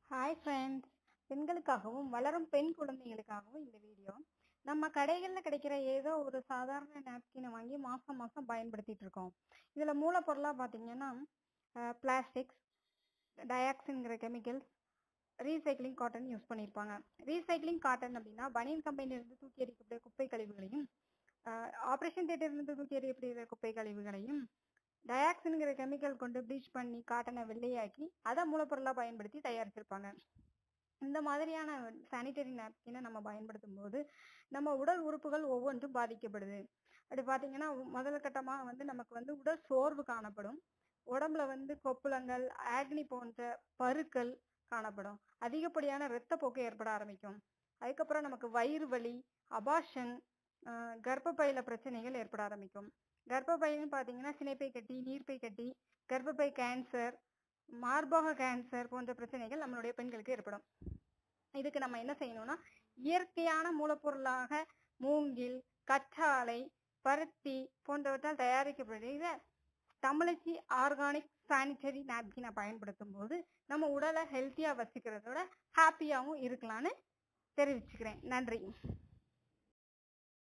hi friends பெண்களுக்காகவும் வளரும் பெண் குழந்தைகளுக்காகவும் இந்த வீடியோ நம்ம கடைகளில் கிடைக்கிற ஏதோ ஒரு சாதாரண நாப்கினை வாங்கி மாதம் மாதம் பயன்படுத்திட்டு இருக்கோம் இதில் மூலப்பொருளாக பார்த்தீங்கன்னா பிளாஸ்டிக்ஸ் டயாக்ஸின்கிற கெமிக்கல்ஸ் ரீசைக்ளிங் காட்டன் யூஸ் பண்ணியிருப்பாங்க ரீசைக்ளிங் காட்டன் அப்படின்னா பனியன் கம்பெனிலிருந்து தூக்கி எறியக்கூடிய குப்பை கழிவுகளையும் ஆப்ரேஷன் தேட்டர்லேருந்து தூக்கி எறியப்படுகிற குப்பை கழிவுகளையும் டயாக்சின்கிற கெமிக்கல் கொண்டு ப்ளீச் பண்ணி காட்டனை வெள்ளையாக்கி அதை மூலப்பொருளாக பயன்படுத்தி தயாரிச்சிருப்பாங்க இந்த மாதிரியான சானிடரி நாப்கினை நம்ம பயன்படுத்தும் போது நம்ம உடல் உறுப்புகள் ஒவ்வொன்றும் பாதிக்கப்படுது அப்படி பார்த்தீங்கன்னா முதல் கட்டமாக வந்து நமக்கு வந்து உடல் சோர்வு காணப்படும் உடம்புல வந்து கொப்புளங்கள் ஆக்னி போன்ற பருக்கள் காணப்படும் அதிகப்படியான இரத்தப்போக்கு ஏற்பட ஆரம்பிக்கும் அதுக்கப்புறம் நமக்கு வயிறு வலி அபாஷன் கர்ப்பப்பையில பிரச்சனைகள் ஏற்பட ஆரம்பிக்கும் கர்ப்பப்பைன்னு பார்த்தீங்கன்னா சினைப்பை கட்டி நீர்ப்பை கட்டி கர்ப்பப்பை கேன்சர் மார்பக கேன்சர் போன்ற பிரச்சனைகள் நம்மளுடைய பெண்களுக்கு ஏற்படும் இதுக்கு நம்ம என்ன செய்யணும்னா இயற்கையான மூலப்பொருளாக மூங்கில் கற்றாழை பருத்தி போன்றவற்றால் தயாரிக்கப்படுகிற தமிழச்சி ஆர்கானிக் சானிட்டரி நாப்கினை பயன்படுத்தும் போது நம்ம உடலை ஹெல்த்தியாக வச்சுக்கிறதோட ஹாப்பியாகவும் இருக்கலாம்னு தெரிவிச்சுக்கிறேன் நன்றி